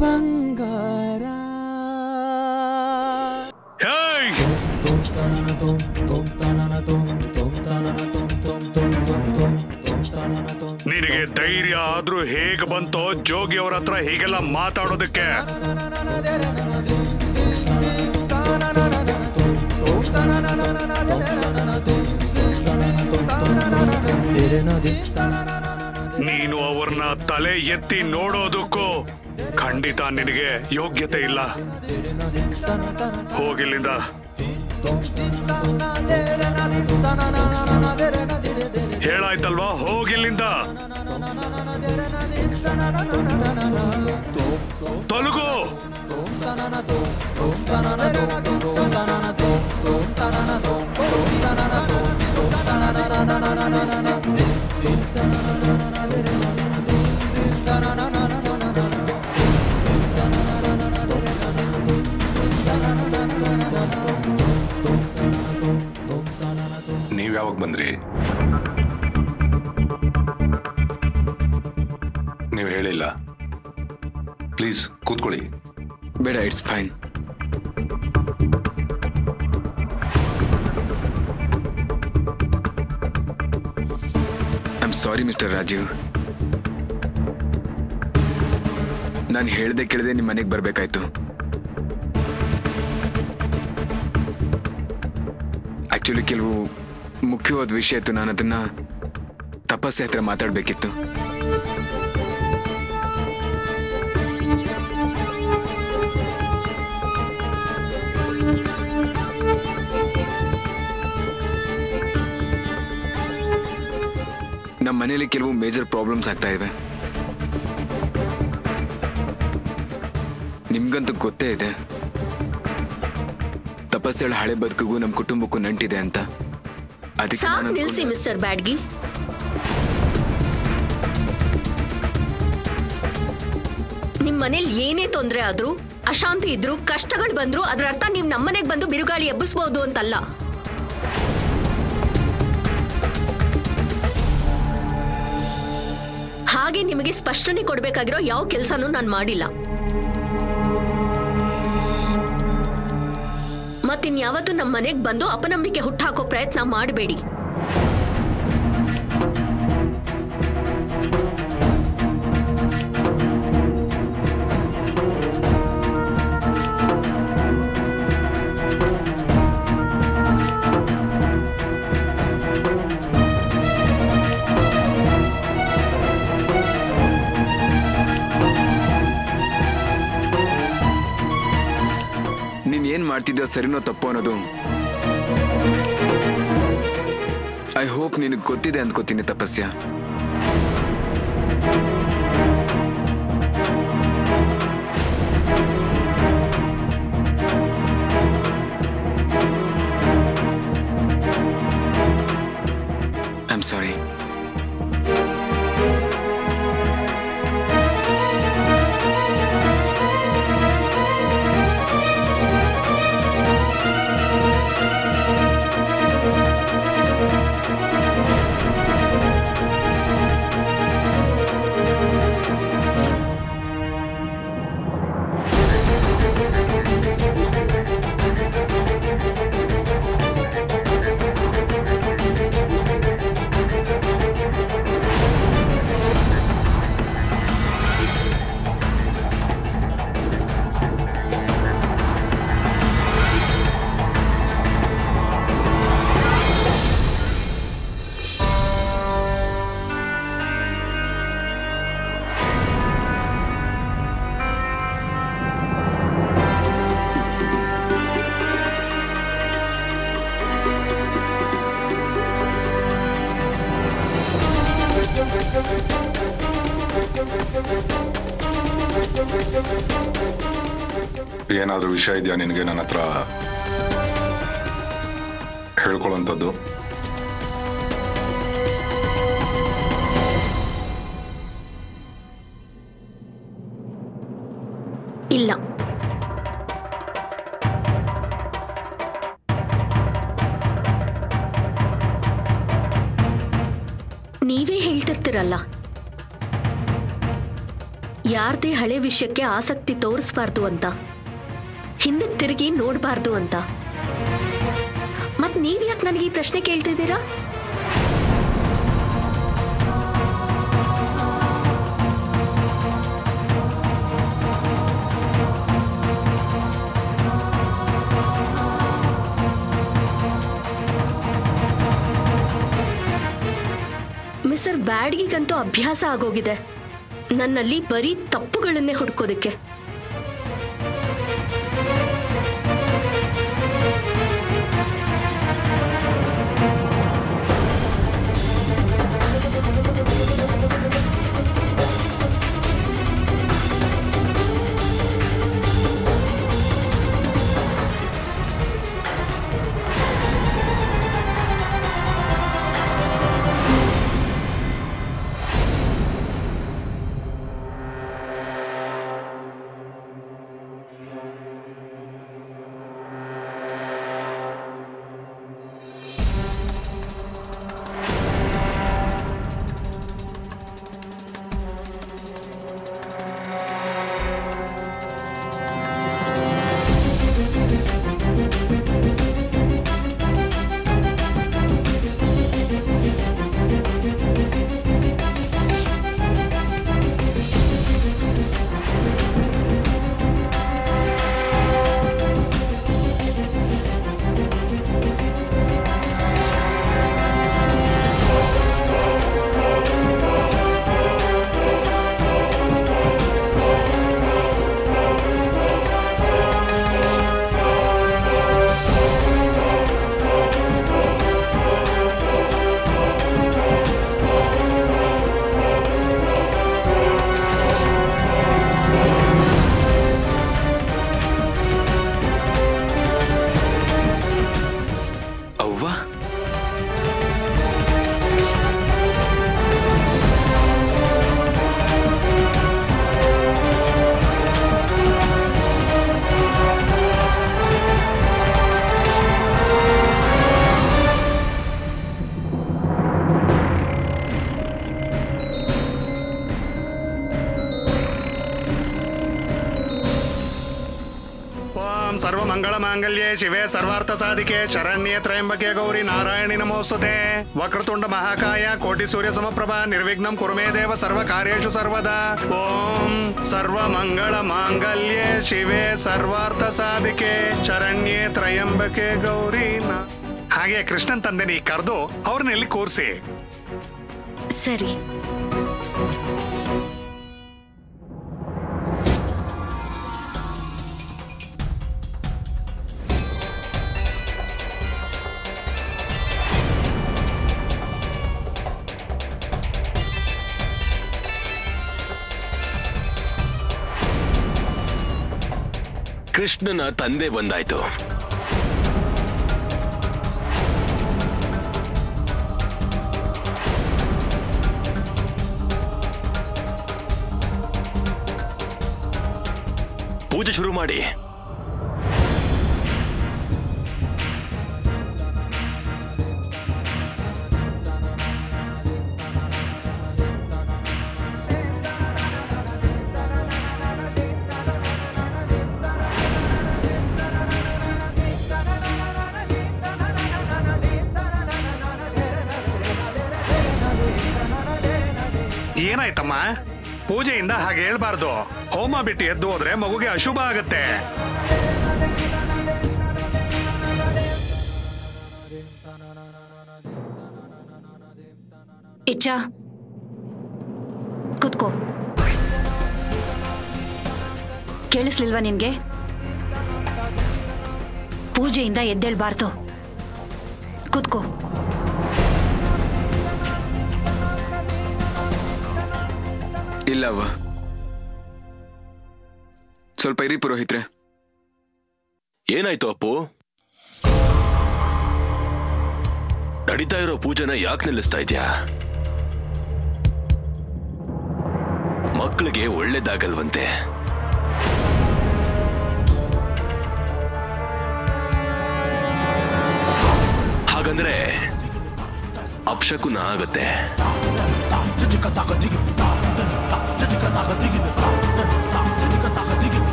ಬಂಗಾರ ಹೇಯ್ ನಿನಗೆ ಧೈರ್ಯ ಆದ್ರೂ ಹೇಗೆ ಬಂತೋ ಜೋಗಿ ಅವ್ರ ಹತ್ರ ಹೀಗೆಲ್ಲ ಮಾತಾಡೋದಕ್ಕೆ ನೀನು ಅವ್ರನ್ನ ತಲೆ ಎತ್ತಿ ನೋಡೋದಕ್ಕೂ ಖಂಡಿತ ನಿನಗೆ ಯೋಗ್ಯತೆ ಇಲ್ಲ ಹೋಗಿಲ್ಲಿಂದ ಹೇಳಾಯ್ತಲ್ವಾ ಹೋಗಿಲ್ಲಿಂದ ತೊಲಗು ನೀವ್ ಯಾವಾಗ ಬಂದ್ರಿ ನೀವು ಹೇಳಿಲ್ಲ ಪ್ಲೀಸ್ ಕೂತ್ಕೊಳ್ಳಿ ಬೇಡ it's fine I'm sorry mister Rajeev ನಾನು ಹೇಳ್ದೆ ಕೇಳದೆ ನಿಮ್ಮ ಮನೆಗೆ ಬರಬೇಕಾಯ್ತು ಆಕ್ಚುಲಿ ಕೆಲವು ಮುಖ್ಯವಾದ ವಿಷಯ ಇತ್ತು ನಾನು ಅದನ್ನ ತಪಸ್ಸೆ ಹತ್ರ ಮಾತಾಡಬೇಕಿತ್ತು ನಮ್ಮ ಮನೇಲಿ ಕೆಲವು ಮೇಜರ್ ಪ್ರಾಬ್ಲಮ್ಸ್ ಆಗ್ತಾ ಇವೆ ನಿಮ್ಗಂತೂ ಗೊತ್ತೇ ಇದೆ ತಪಸ್ಸೆಳ ಹಳೆ ಬದುಕಿಗೂ ನಮ್ಮ ಕುಟುಂಬಕ್ಕೂ ನಂಟಿದೆ ಅಂತ ಅದಕ್ಕೆ ಸಾಕ್ ನಾನು ನಿಲ್ಸಿ ಮಿಸ್ಟರ್ ಬ್ಯಾಡ್ಗಿ ನಿಮ್ ಮನೇಲಿ ಏನೇ ತೊಂದ್ರೆ ಆದ್ರೂ ಅಶಾಂತಿ ಇದ್ರು ಕಷ್ಟಗಳು ಬಂದ್ರು ಅದ್ರ ಅರ್ಥ ನೀವ್ ನಮ್ಮನೆಗ್ ಬಂದು ಬಿರುಗಾಳಿ ಎಬ್ಬಿಸ್ಬೋದು ಅಂತಲ್ಲ ಹಾಗೆ ನಿಮಗೆ ಸ್ಪಷ್ಟನೆ ಕೊಡ್ಬೇಕಾಗಿರೋ ಯಾವ ಕೆಲಸನೂ ನಾನು ಮಾಡಿಲ್ಲ ಮತ್ತಿನ್ಯಾವತ್ತೂ ನಮ್ಮ ಮನೆಗೆ ಬಂದು ಅಪನಂಬಿಕೆ ಹುಟ್ಟಾಕೋ ಪ್ರಯತ್ನ ಮಾಡಬೇಡಿ ನೀನ್ ಏನ್ ಮಾಡ್ತಿದ್ದ ಸರಿನೋ ತಪ್ಪೋ ಅನ್ನೋದು ಐ ಹೋಪ್ ನಿನಗೆ ಗೊತ್ತಿದೆ ಅಂದ್ಕೋತೀನಿ ತಪಸ್ಯ ಐ ಆಮ್ ಸಾರಿ ಏನಾದರೂ ವಿಷಯ ಇದೆಯಾ ನಿನಗೆ ನನ್ನ ಹತ್ರ ಹೇಳ್ಕೊಳ್ಳೋಂಥದ್ದು ಇಲ್ಲ ನೀವೇ ಹೇಳ್ತಿರ್ತೀರಲ್ಲ ಯಾರ್ದೇ ಹಳೆ ವಿಷಯಕ್ಕೆ ಆಸಕ್ತಿ ತೋರಿಸ್ಬಾರ್ದು ಅಂತ ಹಿಂದೆ ತಿರುಗಿ ನೋಡಬಾರ್ದು ಅಂತ ಮತ್ ನೀವ್ಯಾಕೆ ನನಗೆ ಈ ಪ್ರಶ್ನೆ ಕೇಳ್ತಿದ್ದೀರಾ ಮಿಸ್ಟರ್ ಬ್ಯಾಡ್ಗಿಗಂತೂ ಅಭ್ಯಾಸ ಆಗೋಗಿದೆ ನನ್ನಲ್ಲಿ ಬರೀ ತಪ್ಪುಗಳನ್ನೇ ಹುಡ್ಕೋದಕ್ಕೆ ಅವ್ವ ಓಂ ಸರ್ವಮಂಗಳ ಮಾಂಗಲ್ಯೆ ಶಿವೆ ಸರ್ವಾರ್ಥ ಸಾಧಿಕೆ ಶರಣ್ಯೆ ತ್ರಯಂಬಕೆ ಗೌರಿ ನಾರಾಯಣಿ ನಮೋಸ್ತುತೆ ವಕ್ರತುಂಡ ಮಹಾಕಾಯ ಕೋಟಿ ಸೂರ್ಯ ಸಮಪ್ರಭಾ ನಿರ್ವಿಘ್ನಂ ಕುರುಮೇ ದೇವ ಸರ್ವ ಕಾರ್ಯೇಷು ಸರ್ವದಾ ಓಂ ಸರ್ವಮಂಗಳ ಮಾಂಗಲ್ಯೆ ಶಿವೆ ಸರ್ವಾರ್ಥ ಸಾಧಿಕೆ ಶರಣ್ಯೆ ತ್ರಯಂಬಕೆ ಗೌರಿ ನಾ- ಹಾಗೆ ಕೃಷ್ಣನ್ ತಂದೆನಿ ಕರೆದು ಅವ್ರನ್ನ ಇಲ್ಲಿ ಕೂರಿಸಿ ಸರಿ ಕೃಷ್ಣನ ತಂದೆ ಬಂದಾಯ್ತು ಪೂಜೆ ಶುರು ಮಾಡಿ ಏನಾಯ್ತಮ್ಮ ಪೂಜೆಯಿಂದ ಹಾಗೆ ಹೇಳ್ಬಾರ್ದು ಹೋಮ ಬಿಟ್ಟು ಎದ್ದು ಹೋದ್ರೆ ಮಗುಗೆ ಅಶುಭ ಆಗತ್ತೆ ಇಚ್ಛ ಕುತ್ಕೋ ಕೇಳಿಸ್ಲಿಲ್ವಾ ನಿನ್ಗೆ ಪೂಜೆಯಿಂದ ಎದ್ದೇಳ್ಬಾರ್ದು ಕುತ್ಕೋ ಇಲ್ಲ ಅವ್ವ ಸ್ವಲ್ಪ ಇರಿ ಪುರೋಹಿತ್ರೆ ಏನಾಯ್ತು ಅಪ್ಪು ನಡೀತಾ ಇರೋ ಪೂಜೆನ ಯಾಕೆ ನಿಲ್ಲಿಸ್ತಾ ಇದ್ಯಾ ಮಕ್ಕಳಿಗೆ ಒಳ್ಳೇದಾಗಲ್ವಂತೆ ಹಾಗಂದ್ರೆ ಅಪಶಕುನ ಆಗತ್ತೆ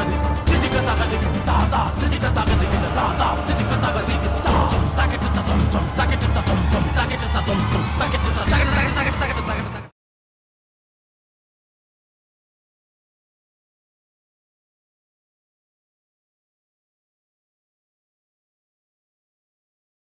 ಧಿಜಿಕ ತಗ ಧಿಗಿ ತಾತ ಧಿಜಿಕ ತಗ ಧಿಗಿ ತಾತ